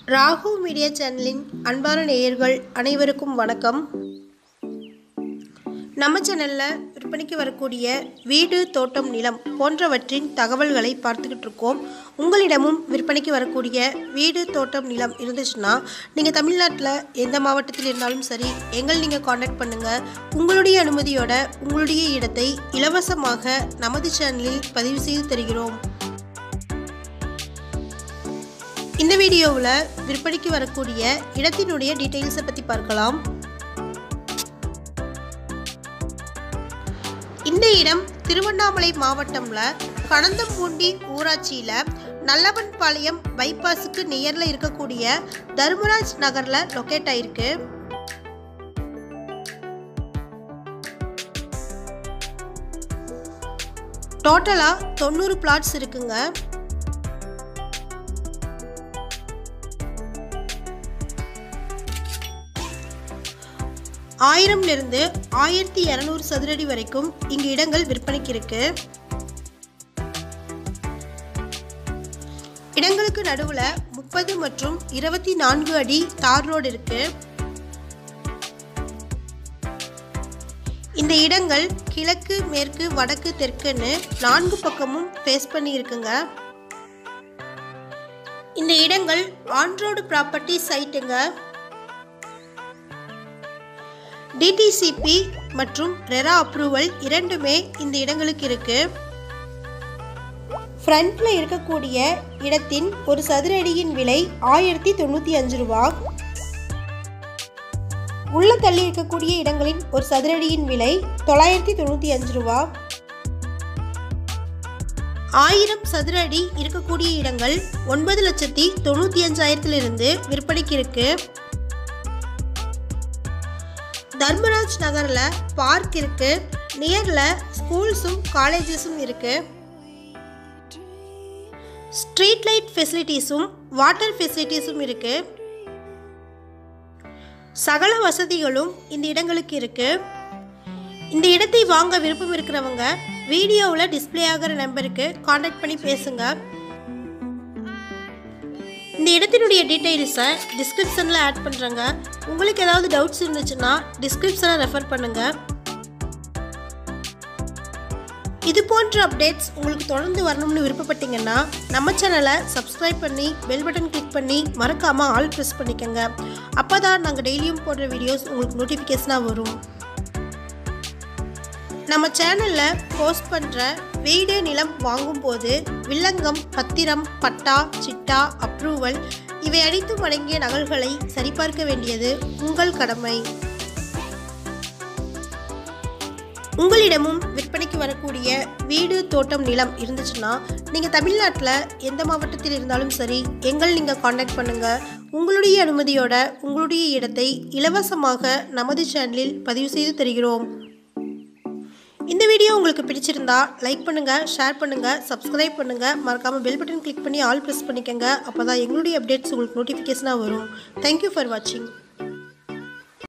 Rahu media சேனலின் அன்பான நேயர்கள் அனைவருக்கும் வணக்கம் நம்ம சேனலில் விற்பனைக்கு வரக்கூடிய வீடு தோட்டம் நிலம் போன்றவற்றின் தகவல்களை பார்த்துக்கிட்டு இருக்கோம் உங்களிடமும் விற்பனைக்கு வரக்கூடிய வீடு தோட்டம் நிலம் இருந்துச்சுன்னா நீங்கள் தமிழ்நாட்டில் எந்த மாவட்டத்தில் இருந்தாலும் சரி எங்கள் நீங்கள் காண்டாக்ட் பண்ணுங்கள் உங்களுடைய அனுமதியோட உங்களுடைய இடத்தை இலவசமாக நமது சேனலில் பதிவு செய்து தருகிறோம் இந்த வீடியோவில் விற்பனைக்கு வரக்கூடிய இடத்தினுடைய டீட்டெயில்ஸை பற்றி பார்க்கலாம் இந்த இடம் திருவண்ணாமலை மாவட்டம்ல கணந்தம்பூண்டி ஊராட்சியில் நல்லவன்பாளையம் பைபாஸுக்கு நியரில் இருக்கக்கூடிய தர்மராஜ் நகரில் லொக்கேட் ஆயிருக்கு டோட்டலாக தொண்ணூறு பிளாட்ஸ் இருக்குங்க ஆயிரம்லிருந்து ஆயிரத்தி இரநூறு சதுரடி வரைக்கும் இங்கு இடங்கள் விற்பனைக்கு இருக்கு இடங்களுக்கு நடுவில் முப்பது மற்றும் இருபத்தி நான்கு அடி தார் ரோடு இருக்கு இந்த இடங்கள் கிழக்கு மேற்கு வடக்கு தெற்குன்னு நான்கு பக்கமும் ஃபேஸ் பண்ணி இருக்குங்க இந்த இடங்கள் ஆன் ரோடு ப்ராப்பர்ட்டி சைட்டுங்க டிடிசிபி மற்றும் ரெரா அப்ரூவல் இரண்டுமே இந்த இடங்களுக்கு இருக்கு ஃப்ரண்ட்ல இருக்கக்கூடிய இடத்தின் ஒரு சதுர அடியின் விலை ஆயிரத்தி தொண்ணூற்றி அஞ்சு ரூபா உள்ள தள்ளி இருக்கக்கூடிய இடங்களின் ஒரு சதுரடியின் விலை தொள்ளாயிரத்தி தொண்ணூற்றி அஞ்சு ரூபா ஆயிரம் சதுர அடி இருக்கக்கூடிய இடங்கள் ஒன்பது லட்சத்தி தொண்ணூற்றி அஞ்சாயிரத்திலிருந்து விற்பனைக்கு இருக்கு தர்மராஜ் நகரில் பார்க் இருக்கு நியரில் ஸ்கூல்ஸும் காலேஜஸும் இருக்கு ஸ்ட்ரீட் லைட் ஃபெசிலிட்டிஸும் வாட்டர் ஃபெசிலிட்டிஸும் இருக்கு சகல வசதிகளும் இந்த இடங்களுக்கு இருக்கு இந்த இடத்தை வாங்க விருப்பம் இருக்கிறவங்க வீடியோவில் டிஸ்பிளே ஆகிற நம்பருக்கு காண்டாக்ட் பண்ணி பேசுங்க இந்த இடத்தினுடைய டீட்டெயில்ஸை டிஸ்கிரிப்ஷனில் ஆட் பண்ணுறேங்க உங்களுக்கு ஏதாவது டவுட்ஸ் இருந்துச்சுன்னா டிஸ்கிரிப்ஷனை ரெஃபர் பண்ணுங்கள் இது போன்ற அப்டேட்ஸ் உங்களுக்கு தொடர்ந்து வரணும்னு விருப்பப்பட்டீங்கன்னா நம்ம சேனலை சப்ஸ்கிரைப் பண்ணி பெல் பட்டன் கிளிக் பண்ணி மறக்காமல் ஆல் ப்ரெஸ் பண்ணிக்கோங்க அப்போ தான் நாங்கள் டெய்லியும் போடுற வீடியோஸ் உங்களுக்கு நோட்டிஃபிகேஷனாக வரும் நம்ம சேனலில் போஸ்ட் பண்ணுற வீடு நிலம் வாங்கும்போது வில்லங்கம் பத்திரம் பட்டா சிட்டா அப்ரூவல் இவை அனைத்தும் அடங்கிய நகல்களை சரிபார்க்க வேண்டியது உங்கள் கடமை உங்களிடமும் விற்பனைக்கு வரக்கூடிய வீடு தோட்டம் நிலம் இருந்துச்சுன்னா நீங்கள் தமிழ்நாட்டில் எந்த மாவட்டத்தில் இருந்தாலும் சரி எங்கள் நீங்கள் காண்டாக்ட் பண்ணுங்கள் உங்களுடைய அனுமதியோட உங்களுடைய இடத்தை இலவசமாக நமது சேனலில் பதிவு செய்து தருகிறோம் இந்த வீடியோ உங்களுக்கு பிடிச்சிருந்தா லைக் பண்ணுங்கள் ஷேர் பண்ணுங்கள் சப்ஸ்கிரைப் பண்ணுங்கள் மறக்காமல் பெல் பட்டன் கிளிக் பண்ணி ஆல் ப்ரெஸ் பண்ணிக்கோங்க அப்போ தான் எங்களுடைய அப்டேட்ஸ் உங்களுக்கு நோட்டிஃபிகேஷனாக வரும் தேங்க்யூ ஃபார் வாட்சிங்